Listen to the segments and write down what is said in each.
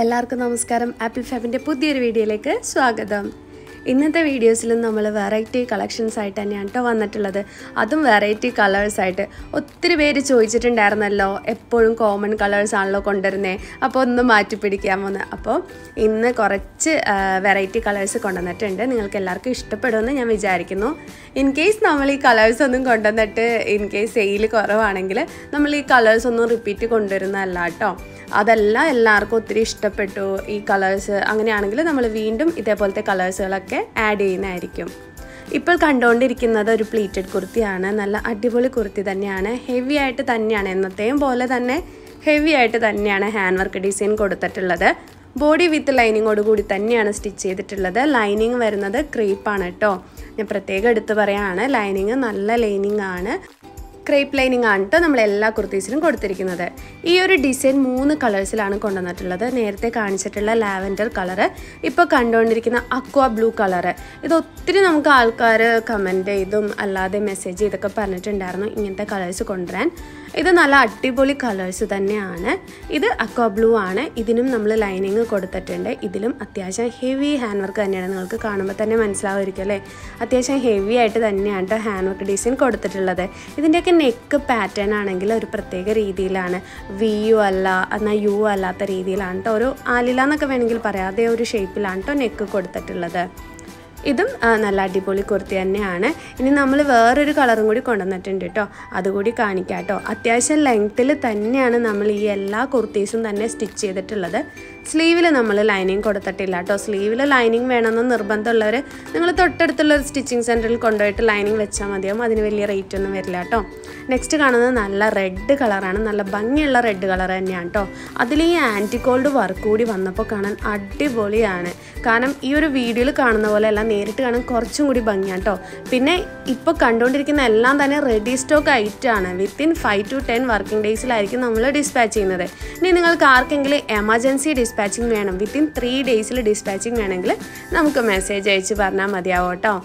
എല്ലാവർക്കും നമസ്കാരം ആപ്പിൾ ഫാബിൻ്റെ പുതിയൊരു വീഡിയോയിലേക്ക് സ്വാഗതം ഇന്നത്തെ വീഡിയോസിലും നമ്മൾ വെറൈറ്റി കളക്ഷൻസ് ആയിട്ട് തന്നെയാണ് കേട്ടോ വന്നിട്ടുള്ളത് അതും വെറൈറ്റി കളേഴ്സ് ആയിട്ട് ഒത്തിരി പേര് ചോദിച്ചിട്ടുണ്ടായിരുന്നല്ലോ എപ്പോഴും കോമൺ കളേഴ്സ് ആണല്ലോ കൊണ്ടുവരുന്നത് അപ്പോൾ ഒന്ന് മാറ്റി പിടിക്കാമോന്ന് അപ്പോൾ ഇന്ന് കുറച്ച് വെറൈറ്റി കളേഴ്സ് കൊണ്ടുവന്നിട്ടുണ്ട് നിങ്ങൾക്ക് എല്ലാവർക്കും ഇഷ്ടപ്പെടുമെന്ന് ഞാൻ വിചാരിക്കുന്നു ഇൻ കേസ് നമ്മൾ ഈ കളേഴ്സ് ഒന്നും കൊണ്ടുവന്നിട്ട് ഇൻ കേസ് സെയിൽ കുറവാണെങ്കിൽ നമ്മൾ ഈ കളേഴ്സ് ഒന്നും റിപ്പീറ്റ് കൊണ്ടുവരുന്നതല്ല കേട്ടോ അതെല്ലാം എല്ലാവർക്കും ഒത്തിരി ഇഷ്ടപ്പെട്ടു ഈ കളേഴ്സ് അങ്ങനെയാണെങ്കിൽ നമ്മൾ വീണ്ടും ഇതേപോലത്തെ കളേഴ്സുകളൊക്കെ ആഡ് ചെയ്യുന്നതായിരിക്കും ഇപ്പോൾ കണ്ടുകൊണ്ടിരിക്കുന്നത് ഒരു പ്ലീറ്റഡ് കുർത്തിയാണ് നല്ല അടിപൊളി കുർത്തി തന്നെയാണ് ഹെവി ആയിട്ട് തന്നെയാണ് എന്നത്തെയും പോലെ തന്നെ ഹെവി ആയിട്ട് തന്നെയാണ് ഹാൻഡ് വർക്ക് ഡിസൈൻ കൊടുത്തിട്ടുള്ളത് ബോഡി വിത്ത് ലൈനിങ്ങോട് കൂടി തന്നെയാണ് സ്റ്റിച്ച് ചെയ്തിട്ടുള്ളത് ലൈനിങ് വരുന്നത് ക്രീപ്പാണ് കേട്ടോ ഞാൻ പ്രത്യേകം എടുത്ത് പറയുകയാണ് ലൈനിങ് നല്ല ലൈനിങ് ആണ് ക്രേപ്പ് ലൈനിങ് ആണ് കേട്ടോ നമ്മൾ എല്ലാ കുർത്തീസിലും കൊടുത്തിരിക്കുന്നത് ഈ ഒരു ഡിസൈൻ മൂന്ന് കളേഴ്സിലാണ് കൊണ്ടുവന്നിട്ടുള്ളത് നേരത്തെ കാണിച്ചിട്ടുള്ള ലാവൻഡർ കളറ് ഇപ്പോൾ കണ്ടുകൊണ്ടിരിക്കുന്ന അക്വ ബ്ലൂ കളറ് ഇത് ഒത്തിരി നമുക്ക് ആൾക്കാർ കമൻറ്റ് ചെയ്തും അല്ലാതെ മെസ്സേജ് ചെയ്തൊക്കെ പറഞ്ഞിട്ടുണ്ടായിരുന്നു ഇങ്ങനത്തെ കളേഴ്സ് കൊണ്ടുവരാൻ ഇത് നല്ല അടിപൊളി കളേഴ്സ് തന്നെയാണ് ഇത് അക്വ ബ്ലൂ ആണ് ഇതിനും നമ്മൾ ലൈനിങ് കൊടുത്തിട്ടുണ്ട് ഇതിലും അത്യാവശ്യം ഹെവി ഹാൻഡ് വർക്ക് തന്നെയാണ് നിങ്ങൾക്ക് കാണുമ്പോൾ തന്നെ മനസ്സിലാവുമായിരിക്കും അല്ലേ അത്യാവശ്യം ഹെവി ആയിട്ട് തന്നെയാണ് കേട്ടോ ഹാൻഡ് വർക്ക് ഡിസൈൻ കൊടുത്തിട്ടുള്ളത് ഇതിൻ്റെയൊക്കെ നെക്ക് പാറ്റേൺ ആണെങ്കിൽ ഒരു പ്രത്യേക രീതിയിലാണ് വി യു അല്ല എന്നാൽ യു അല്ലാത്ത രീതിയിലാണ് കേട്ടോ ഒരു ആലില എന്നൊക്കെ വേണമെങ്കിൽ പറയാം അതേ ഒരു ഷേപ്പിലാണ് കേട്ടോ നെക്ക് കൊടുത്തിട്ടുള്ളത് ഇതും നല്ല അടിപൊളി കുർത്തി തന്നെയാണ് ഇനി നമ്മൾ വേറൊരു കളറും കൂടി കൊണ്ടുവന്നിട്ടുണ്ട് കേട്ടോ അതുകൂടി കാണിക്കാം കേട്ടോ അത്യാവശ്യം ലെങ്ത്തിൽ തന്നെയാണ് നമ്മൾ ഈ എല്ലാ കുർത്തീസും തന്നെ സ്റ്റിച്ച് ചെയ്തിട്ടുള്ളത് സ്ലീവിൽ നമ്മൾ ലൈനിങ് കൊടുത്തിട്ടില്ല കേട്ടോ സ്ലീവിൽ ലൈനിങ് വേണമെന്ന് നിർബന്ധമുള്ളവർ നിങ്ങൾ തൊട്ടടുത്തുള്ള ഒരു സ്റ്റിച്ചിങ് സെൻറ്ററിൽ കൊണ്ടുപോയിട്ട് ലൈനിങ് വെച്ചാൽ മതിയാവും അതിന് വലിയ റേറ്റ് ഒന്നും വരില്ല കേട്ടോ നെക്സ്റ്റ് കാണുന്നത് നല്ല റെഡ് കളറാണ് നല്ല ഭംഗിയുള്ള റെഡ് കളർ തന്നെയാണ് കേട്ടോ അതിൽ ഈ ആൻറ്റിക്കോൾഡ് വർക്ക് കൂടി വന്നപ്പോൾ കാണാൻ അടിപൊളിയാണ് കാരണം ഈ ഒരു വീഡിയോയിൽ കാണുന്ന പോലെ അല്ല നേരിട്ട് കാണാൻ കുറച്ചും കൂടി ഭംഗിയാണ് കേട്ടോ പിന്നെ ഇപ്പോൾ കണ്ടുകൊണ്ടിരിക്കുന്ന എല്ലാം തന്നെ റെഡി സ്റ്റോക്ക് ഐറ്റാണ് within five to ten working ഡേയ്സിലായിരിക്കും നമ്മൾ ഡിസ്പാച്ച് ചെയ്യുന്നത് ഇനി നിങ്ങൾക്ക് ആർക്കെങ്കിലും എമർജൻസി ഡിസ്പാച്ചിങ് വേണം വിത്തിൻ ത്രീ ഡേയ്സിൽ ഡിസ്പാച്ചിങ് വേണമെങ്കിൽ നമുക്ക് മെസ്സേജ് അയച്ച് പറഞ്ഞാൽ മതിയാവും കേട്ടോ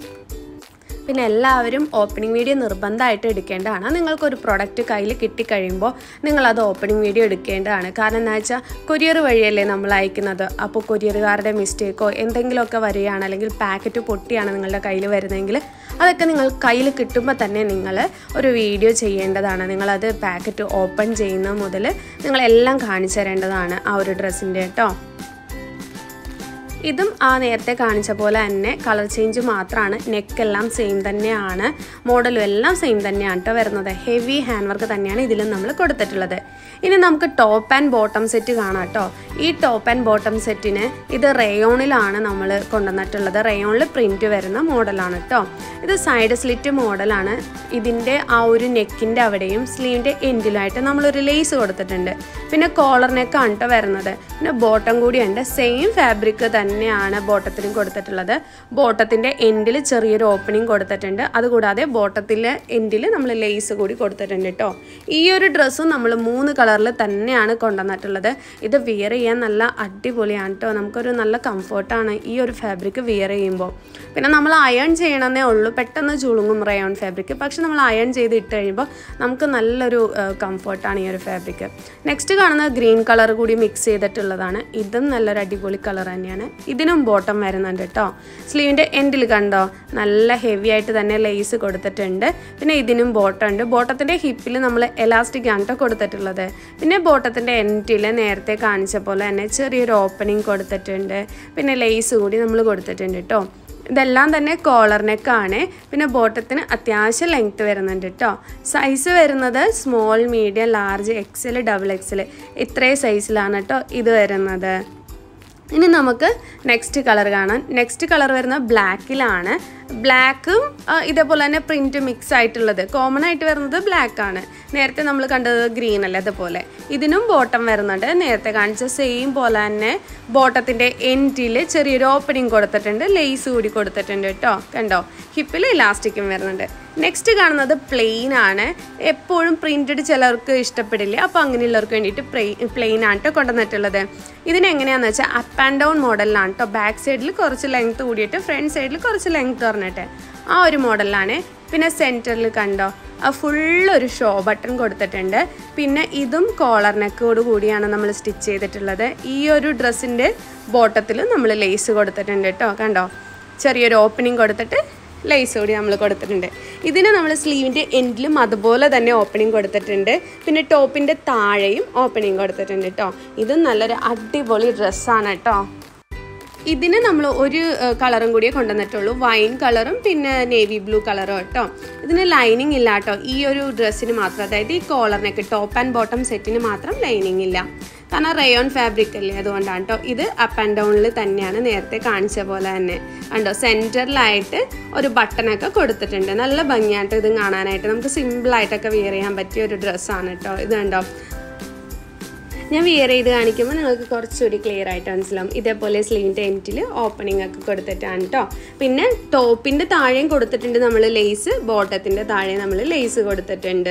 പിന്നെ എല്ലാവരും ഓപ്പണിംഗ് വീഡിയോ നിർബന്ധമായിട്ട് എടുക്കേണ്ടതാണ് നിങ്ങൾക്കൊരു പ്രൊഡക്റ്റ് കയ്യിൽ കിട്ടിക്കഴിയുമ്പോൾ നിങ്ങളത് ഓപ്പണിംഗ് വീഡിയോ എടുക്കേണ്ടതാണ് കാരണം എന്താ വെച്ചാൽ കൊറിയർ വഴിയല്ലേ നമ്മൾ അയക്കുന്നത് അപ്പോൾ കൊറിയറുകാരുടെ മിസ്റ്റേക്കോ എന്തെങ്കിലുമൊക്കെ വരികയാണ് അല്ലെങ്കിൽ പാക്കറ്റ് പൊട്ടിയാണ് നിങ്ങളുടെ കയ്യിൽ വരുന്നതെങ്കിൽ അതൊക്കെ നിങ്ങൾ കയ്യിൽ കിട്ടുമ്പോൾ തന്നെ നിങ്ങൾ ഒരു വീഡിയോ ചെയ്യേണ്ടതാണ് നിങ്ങളത് പാക്കറ്റ് ഓപ്പൺ ചെയ്യുന്ന മുതൽ നിങ്ങളെല്ലാം കാണിച്ചു തരേണ്ടതാണ് ആ ഒരു ഡ്രസ്സിൻ്റെ കേട്ടോ ഇതും ആ നേരത്തെ കാണിച്ച പോലെ തന്നെ കളർ ചേഞ്ച് മാത്രമാണ് നെക്കെല്ലാം സെയിം തന്നെയാണ് മോഡലും എല്ലാം സെയിം തന്നെയാണ് കേട്ടോ വരുന്നത് ഹെവി ഹാൻഡ് വർക്ക് തന്നെയാണ് ഇതിലും നമ്മൾ കൊടുത്തിട്ടുള്ളത് ഇനി നമുക്ക് ടോപ്പ് ആൻഡ് ബോട്ടം സെറ്റ് കാണാം കേട്ടോ ഈ ടോപ്പ് ആൻഡ് ബോട്ടം സെറ്റിന് ഇത് റയോണിലാണ് നമ്മൾ കൊണ്ടുവന്നിട്ടുള്ളത് റയോണിൽ പ്രിൻറ്റ് വരുന്ന മോഡലാണ് കേട്ടോ ഇത് സൈഡ് സ്ലിറ്റ് മോഡലാണ് ഇതിൻ്റെ ആ ഒരു നെക്കിൻ്റെ അവിടെയും സ്ലീവിൻ്റെ എൻഡിലായിട്ട് നമ്മളൊരു ലേസ് കൊടുത്തിട്ടുണ്ട് പിന്നെ കോളർ നെക്കാണ് കേട്ടോ വരുന്നത് പിന്നെ ബോട്ടം കൂടിയുണ്ട് സെയിം ഫാബ്രിക് തന്നെയാണ് ബോട്ടത്തിലും കൊടുത്തിട്ടുള്ളത് ബോട്ടത്തിൻ്റെ എൻഡിൽ ചെറിയൊരു ഓപ്പണിംഗ് കൊടുത്തിട്ടുണ്ട് അതുകൂടാതെ ബോട്ടത്തിലെ എൻഡിൽ നമ്മൾ ലേസ് കൂടി കൊടുത്തിട്ടുണ്ട് കേട്ടോ ഈ ഒരു ഡ്രസ്സും നമ്മൾ മൂന്ന് കളറിൽ തന്നെയാണ് കൊണ്ടുവന്നിട്ടുള്ളത് ഇത് വിയർ ചെയ്യാൻ നല്ല അടിപൊളിയാണ് കേട്ടോ നമുക്കൊരു നല്ല കംഫർട്ടാണ് ഈ ഒരു ഫാബ്രിക് വിയർ ചെയ്യുമ്പോൾ പിന്നെ നമ്മൾ അയൺ ചെയ്യണമെന്നേ ഉള്ളൂ പെട്ടെന്ന് ചുളുങ്ങും റയോൺ ഫാബ്രിക് പക്ഷെ നമ്മൾ അയൺ ചെയ്ത് ഇട്ട് കഴിയുമ്പോൾ നമുക്ക് നല്ലൊരു കംഫർട്ടാണ് ഈ ഒരു ഫാബ്രിക് നെക്സ്റ്റ് കാണുന്നത് ഗ്രീൻ കളർ കൂടി മിക്സ് ചെയ്തിട്ടുള്ളതാണ് ഇതും നല്ലൊരു അടിപൊളി കളർ തന്നെയാണ് ഇതിനും ബോട്ടം വരുന്നുണ്ട് കേട്ടോ സ്ലീവിൻ്റെ എൻഡിൽ കണ്ടോ നല്ല ഹെവി ആയിട്ട് തന്നെ ലേസ് കൊടുത്തിട്ടുണ്ട് പിന്നെ ഇതിനും ബോട്ടം ഉണ്ട് ബോട്ടത്തിൻ്റെ ഹിപ്പിൽ നമ്മൾ എലാസ്റ്റിക് ആണ് കേട്ടോ കൊടുത്തിട്ടുള്ളത് പിന്നെ ബോട്ടത്തിൻ്റെ എൻഡിൽ നേരത്തെ കാണിച്ച പോലെ തന്നെ ചെറിയൊരു ഓപ്പണിംഗ് കൊടുത്തിട്ടുണ്ട് പിന്നെ ലേസ് കൂടി നമ്മൾ കൊടുത്തിട്ടുണ്ട് കേട്ടോ ഇതെല്ലാം തന്നെ കോളർ നെക്കാണ് പിന്നെ ബോട്ടത്തിന് അത്യാവശ്യം ലെങ്ത്ത് വരുന്നുണ്ട് കേട്ടോ സൈസ് വരുന്നത് small medium large X L double X L ഇത്രയും സൈസിലാണ് കേട്ടോ ഇത് വരുന്നത് ഇനി നമുക്ക് നെക്സ്റ്റ് കളർ കാണാം നെക്സ്റ്റ് കളർ വരുന്നത് ബ്ലാക്കിലാണ് ബ്ലാക്കും ഇതേപോലെ തന്നെ പ്രിൻറ്റ് മിക്സ് ആയിട്ടുള്ളത് കോമൺ ആയിട്ട് വരുന്നത് ബ്ലാക്ക് ആണ് നേരത്തെ നമ്മൾ കണ്ടത് ഗ്രീൻ അല്ലേ അതുപോലെ ഇതിനും ബോട്ടം വരുന്നുണ്ട് നേരത്തെ കാണിച്ച സെയിം പോലെ തന്നെ ബോട്ടത്തിൻ്റെ എൻഡിൽ ചെറിയൊരു ഓപ്പണിംഗ് കൊടുത്തിട്ടുണ്ട് ലേസ് കൂടി കൊടുത്തിട്ടുണ്ട് കേട്ടോ കണ്ടോ ഹിപ്പിൽ ഇലാസ്റ്റിക്കും വരുന്നുണ്ട് നെക്സ്റ്റ് കാണുന്നത് പ്ലെയിൻ ആണ് എപ്പോഴും പ്രിൻറ്റഡ് ചിലർക്ക് ഇഷ്ടപ്പെടില്ല അപ്പോൾ അങ്ങനെയുള്ളവർക്ക് വേണ്ടിയിട്ട് പ്ലെയിൻ ആണ് കേട്ടോ കൊണ്ടുവന്നിട്ടുള്ളത് ഇതിനെങ്ങനെയാണെന്ന് വെച്ചാൽ അപ്പ് ആൻഡ് ഡൗൺ മോഡലിലാണ് കേട്ടോ ബാക്ക് സൈഡിൽ കുറച്ച് ലെങ്ത്ത് കൂടിയിട്ട് ഫ്രണ്ട് സൈഡിൽ കുറച്ച് ലെങ്ത്ത് പറഞ്ഞിട്ട് ആ ഒരു മോഡലാണ് പിന്നെ സെൻറ്ററിൽ കണ്ടോ ആ ഫുള്ളൊരു ഷോ ബട്ടൺ കൊടുത്തിട്ടുണ്ട് പിന്നെ ഇതും കോളർ നെക്കോട് കൂടിയാണ് നമ്മൾ സ്റ്റിച്ച് ചെയ്തിട്ടുള്ളത് ഈ ഒരു ഡ്രസ്സിൻ്റെ ബോട്ടത്തിൽ നമ്മൾ ലേസ് കൊടുത്തിട്ടുണ്ട് കേട്ടോ കണ്ടോ ചെറിയൊരു ഓപ്പണിങ് കൊടുത്തിട്ട് ലേസ് കൂടി നമ്മൾ കൊടുത്തിട്ടുണ്ട് ഇതിന് നമ്മൾ സ്ലീവിൻ്റെ എൻഡിലും അതുപോലെ തന്നെ ഓപ്പണിങ് കൊടുത്തിട്ടുണ്ട് പിന്നെ ടോപ്പിൻ്റെ താഴെയും ഓപ്പണിങ് കൊടുത്തിട്ടുണ്ട് കേട്ടോ ഇതും നല്ലൊരു അടിപൊളി ഡ്രസ്സാണ് കേട്ടോ ഇതിന് നമ്മൾ ഒരു കളറും കൂടിയേ കൊണ്ടുവന്നിട്ടുള്ളൂ വൈൻ കളറും പിന്നെ നേവി ബ്ലൂ കളറും കേട്ടോ ഇതിന് ലൈനിങ് ഇല്ല കേട്ടോ ഈ ഒരു ഡ്രസ്സിന് മാത്രം അതായത് ഈ കോളറിനൊക്കെ ടോപ്പ് ആൻഡ് ബോട്ടം സെറ്റിന് മാത്രം ലൈനിങ് ഇല്ല കാരണം റയോൺ ഫാബ്രിക് അല്ലേ അതുകൊണ്ടാണ് കേട്ടോ ഇത് അപ്പ് ആൻഡ് ഡൗണിൽ തന്നെയാണ് നേരത്തെ കാണിച്ച പോലെ തന്നെ കണ്ടോ സെൻറ്ററിലായിട്ട് ഒരു ബട്ടണൊക്കെ കൊടുത്തിട്ടുണ്ട് നല്ല ഭംഗിയായിട്ട് ഇത് കാണാനായിട്ട് നമുക്ക് സിമ്പിളായിട്ടൊക്കെ വിയർ ചെയ്യാൻ പറ്റിയ ഒരു ഡ്രസ്സാണ് കേട്ടോ ഇത് കണ്ടോ ഞാൻ വിയർ ചെയ്ത് കാണിക്കുമ്പോൾ നിങ്ങൾക്ക് കുറച്ചുകൂടി ക്ലിയർ ആയിട്ട് മനസ്സിലാവും ഇതേപോലെ സ്ലീവിൻ്റെ എൻറ്റിൽ ഓപ്പണിംഗ് ഒക്കെ കൊടുത്തിട്ടാണ് കേട്ടോ പിന്നെ ടോപ്പിൻ്റെ താഴെയും കൊടുത്തിട്ടുണ്ട് നമ്മൾ ലേസ് ബോട്ടത്തിൻ്റെ താഴെ നമ്മൾ ലേസ് കൊടുത്തിട്ടുണ്ട്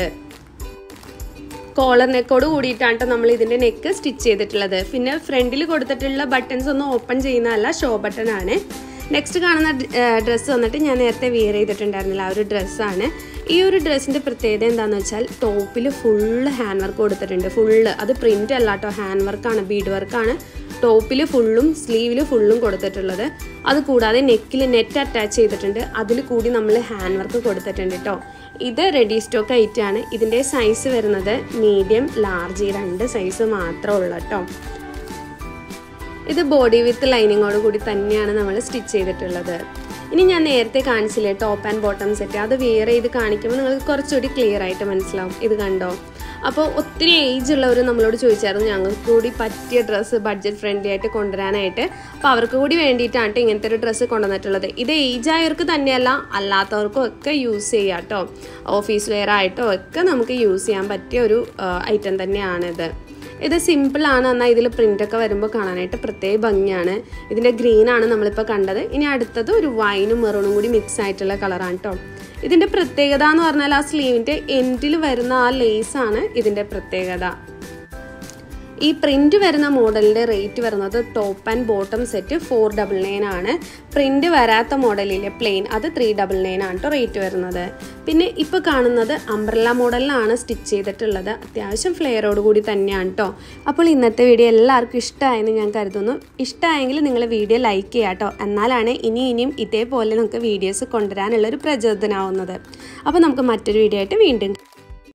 കോളർ നെക്കോട് കൂടിയിട്ടാണ് കേട്ടോ നമ്മൾ ഇതിൻ്റെ നെക്ക് സ്റ്റിച്ച് ചെയ്തിട്ടുള്ളത് പിന്നെ ഫ്രണ്ടിൽ കൊടുത്തിട്ടുള്ള ബട്ടൺസ് ഒന്നും ഓപ്പൺ ചെയ്യുന്നതല്ല ഷോ ബട്ടൺ ആണ് നെക്സ്റ്റ് കാണുന്ന ഡ്രസ്സ് വന്നിട്ട് ഞാൻ നേരത്തെ വിയർ ചെയ്തിട്ടുണ്ടായിരുന്നില്ല ആ ഒരു ഡ്രസ്സാണ് ഈ ഒരു ഡ്രസ്സിൻ്റെ പ്രത്യേകത എന്താണെന്ന് വെച്ചാൽ ടോപ്പിൽ ഫുള്ള് ഹാൻഡ് വർക്ക് കൊടുത്തിട്ടുണ്ട് ഫുള്ള് അത് പ്രിൻ്റ് അല്ല കേട്ടോ ഹാൻഡ് വർക്കാണ് ബീഡ് വർക്കാണ് ടോപ്പിൽ ഫുള്ളും സ്ലീവിൽ ഫുള്ളും കൊടുത്തിട്ടുള്ളത് അത് കൂടാതെ നെക്കിൽ നെറ്റ് അറ്റാച്ച് ചെയ്തിട്ടുണ്ട് അതിൽ കൂടി നമ്മൾ ഹാൻഡ് വർക്ക് കൊടുത്തിട്ടുണ്ട് കേട്ടോ ഇത് റെഡി സ്റ്റോക്ക് ഐറ്റാണ് ഇതിൻ്റെ സൈസ് വരുന്നത് മീഡിയം ലാർജ് ഈ രണ്ട് സൈസ് മാത്രമേ ഉള്ളൂ കേട്ടോ ഇത് ബോഡി വിത്ത് ലൈനിങ്ങോട് കൂടി തന്നെയാണ് നമ്മൾ സ്റ്റിച്ച് ചെയ്തിട്ടുള്ളത് ഇനി ഞാൻ നേരത്തെ കാണിച്ചില്ലേ ടോപ്പ് ആൻഡ് ബോട്ടം സെറ്റ് അത് വെയർ ചെയ്ത് കാണിക്കുമ്പോൾ നിങ്ങൾക്ക് കുറച്ചുകൂടി ക്ലിയർ ആയിട്ട് മനസ്സിലാവും ഇത് കണ്ടോ അപ്പോൾ ഒത്തിരി ഏജ് ഉള്ളവർ നമ്മളോട് ചോദിച്ചായിരുന്നു ഞങ്ങൾക്ക് കൂടി പറ്റിയ ഡ്രസ്സ് ബഡ്ജറ്റ് ഫ്രണ്ട്ലി ആയിട്ട് കൊണ്ടുവരാനായിട്ട് അപ്പോൾ അവർക്ക് കൂടി വേണ്ടിയിട്ടാണ് ഇങ്ങനത്തെ ഒരു ഡ്രസ്സ് കൊണ്ടുവന്നിട്ടുള്ളത് ഇത് ഏജ് ആയവർക്ക് തന്നെയല്ല അല്ലാത്തവർക്കും ഒക്കെ യൂസ് ചെയ്യാം കേട്ടോ ഓഫീസ് വെയർ ആയിട്ടോ ഒക്കെ നമുക്ക് യൂസ് ചെയ്യാൻ പറ്റിയ ഒരു ഐറ്റം തന്നെയാണിത് ഇത് സിമ്പിളാണ് എന്നാൽ ഇതിൽ പ്രിൻ്റൊക്കെ വരുമ്പോൾ കാണാനായിട്ട് പ്രത്യേക ഭംഗിയാണ് ഇതിൻ്റെ ഗ്രീനാണ് നമ്മളിപ്പോൾ കണ്ടത് ഇനി അടുത്തത് ഒരു വൈനും മെറൂണും കൂടി മിക്സ് ആയിട്ടുള്ള കളറാണ് കേട്ടോ ഇതിൻ്റെ പ്രത്യേകത എന്ന് പറഞ്ഞാൽ ആ സ്ലീവിൻ്റെ എൻഡിൽ വരുന്ന ആ ലേസാണ് ഇതിൻ്റെ പ്രത്യേകത ഈ പ്രിന്റ് വരുന്ന മോഡലിൻ്റെ റേറ്റ് വരുന്നത് top and bottom set four double nine ആണ് പ്രിന്റ് വരാത്ത മോഡലിലെ പ്ലെയിൻ അത് ത്രീ ഡബിൾ നയൻ ആണ് കേട്ടോ റേറ്റ് വരുന്നത് പിന്നെ ഇപ്പോൾ കാണുന്നത് അംബ്രല്ല മോഡലിലാണ് സ്റ്റിച്ച് ചെയ്തിട്ടുള്ളത് അത്യാവശ്യം ഫ്ലെയറോട് കൂടി തന്നെയാണ് കേട്ടോ അപ്പോൾ ഇന്നത്തെ വീഡിയോ എല്ലാവർക്കും ഇഷ്ടമായെന്ന് ഞാൻ കരുതുന്നു ഇഷ്ടമായെങ്കിൽ നിങ്ങൾ വീഡിയോ ലൈക്ക് ചെയ്യുക കേട്ടോ എന്നാലാണ് ഇനി ഇനിയും ഇതേപോലെ നമുക്ക് വീഡിയോസ് കൊണ്ടുവരാനുള്ളൊരു പ്രചോദനമാവുന്നത് അപ്പോൾ നമുക്ക് മറ്റൊരു വീഡിയോ ആയിട്ട് വീണ്ടും